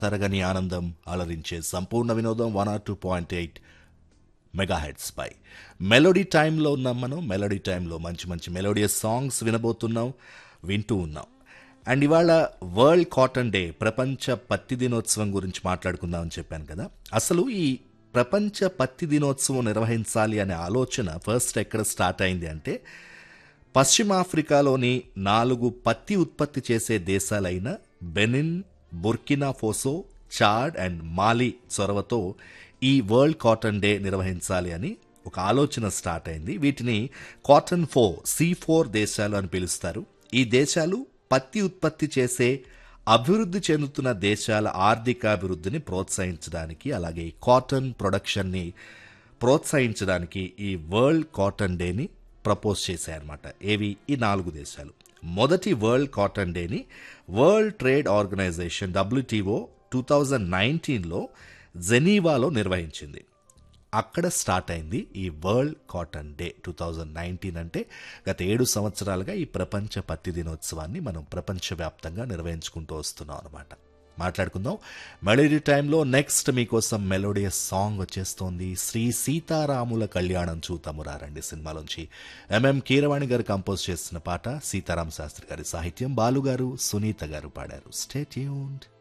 తరగని ఆనందం అలరించే సంపూర్ణ వినోదం one R two point eight megahertz పై మెలోడీ టైంలో ఉన్నాం మనం మెలోడీ టైంలో మంచి మంచి మెలోడియస్ సాంగ్స్ వినబోతున్నాం వింటూ ఉన్నాం అండ్ ఇవాళ వరల్డ్ కాటన్ డే ప్రపంచ పత్తి దినోత్సవం గురించి మాట్లాడుకుందామని చెప్పాను కదా అసలు ఈ ప్రపంచ పత్తి దినోత్సవం నిర్వహించాలి అనే ఆలోచన ఫస్ట్ ఎక్కడ స్టార్ట్ అయింది అంటే పశ్చిమాఫ్రికాలోని నాలుగు పత్తి ఉత్పత్తి చేసే దేశాలైన Benin Burkina Faso Chad and Mali చొరవతో ఈ వరల్డ్ కాటన్ డే నిర్వహించాలి అని ఒక ఆలోచన స్టార్ట్ అయింది వీటిని కాటన్ ఫో సి ఫోర్ దేశాలు అని పిలుస్తారు ఈ దేశాలు పత్తి ఉత్పత్తి చేసే అభివృద్ధి చెందుతున్న దేశాల ఆర్థికాభివృద్ధిని ప్రోత్సహించడానికి అలాగే ఈ కాటన్ ప్రొడక్షన్ని ప్రోత్సహించడానికి ఈ వరల్డ్ కాటన్ డేని ప్రపోజ్ చేశాయన్నమాట ఏవి ఈ నాలుగు దేశాలు మొదటి వరల్డ్ కాటన్ డేని World Trade Organization WTO two thousand నైన్టీన్లో జెనీవాలో నిర్వహించింది అక్కడ స్టార్ట్ అయింది ఈ World Cotton Day two thousand nineteen అంటే గత ఏడు సంవత్సరాలుగా ఈ ప్రపంచ పత్తి దినోత్సవాన్ని మనం ప్రపంచవ్యాప్తంగా నిర్వహించుకుంటూ వస్తున్నాం అనమాట మాట్లాడుకుందాం మెలోడీ టైంలో నెక్స్ట్ మీకోసం మెలోడియస్ సాంగ్ వచ్చేస్తోంది శ్రీ సీతారాముల కళ్యాణం చూతమురారండి సినిమాలోంచి ఎంఎం కీరవాణి గారు కంపోజ్ చేస్తున్న పాట సీతారాం శాస్త్రి గారి సాహిత్యం బాలు గారు సునీత గారు పాడారు స్టే ట్యూన్డ్